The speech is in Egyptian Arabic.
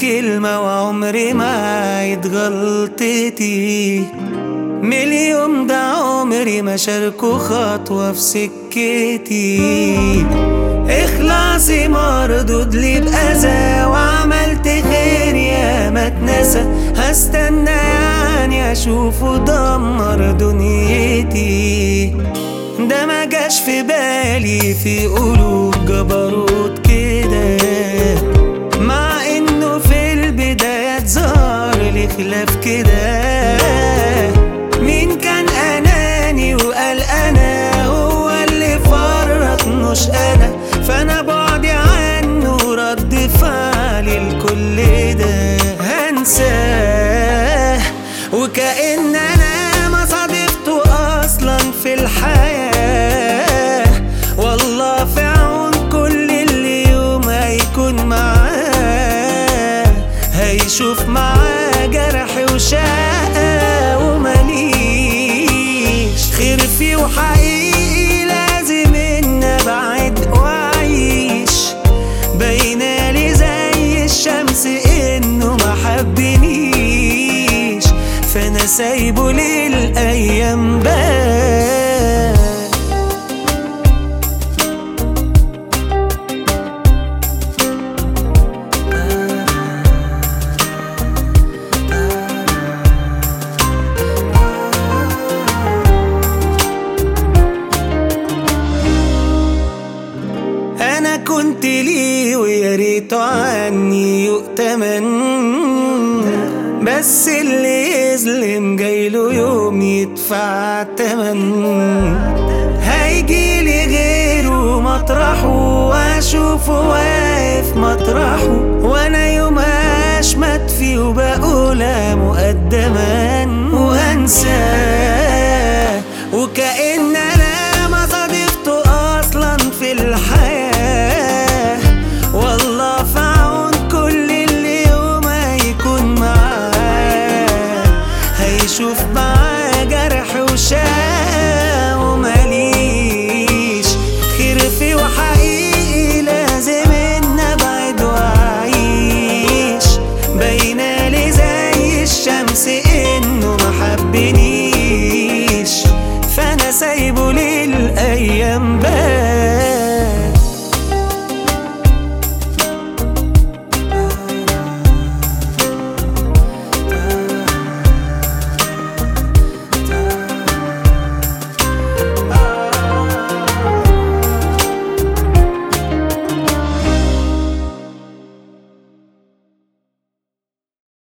كلمة وعمري ما عيد غلطتي مليون ده عمري ما شاركه خطوة في سكتي إخلاصي مردود لي بأذى وعملت خير يا ما اتنسى هستنى يعني أشوفه دمر دنيتي ده ما جاش في بالي في قلوب جبروت كده مع انه في البدايات ظهر لي خلاف كده مين كان اناني وقال انا هو اللي فرط مش انا فانا بعدي عنه رد فعلي لكل ده هنساه وكأن انا ما صادفته اصلا في الحياة والله في عون كل اللي يوم هيكون معاه هيشوف معاه جرحي وشقة ومليش خير فيه وحقيقي لازم ان ابعد واعيش بينالي زي الشمس انه ما حبنيش فانا سايبه للايام بقى انا كنت ليه ويا ريته عني يؤتمن بس اللي يظلم جايله يوم يدفع التمن هيجيلي غيره مطرحه واشوفه واقف مطرحه وانا يوم اشمت فيه وبقولها مقدما وانساه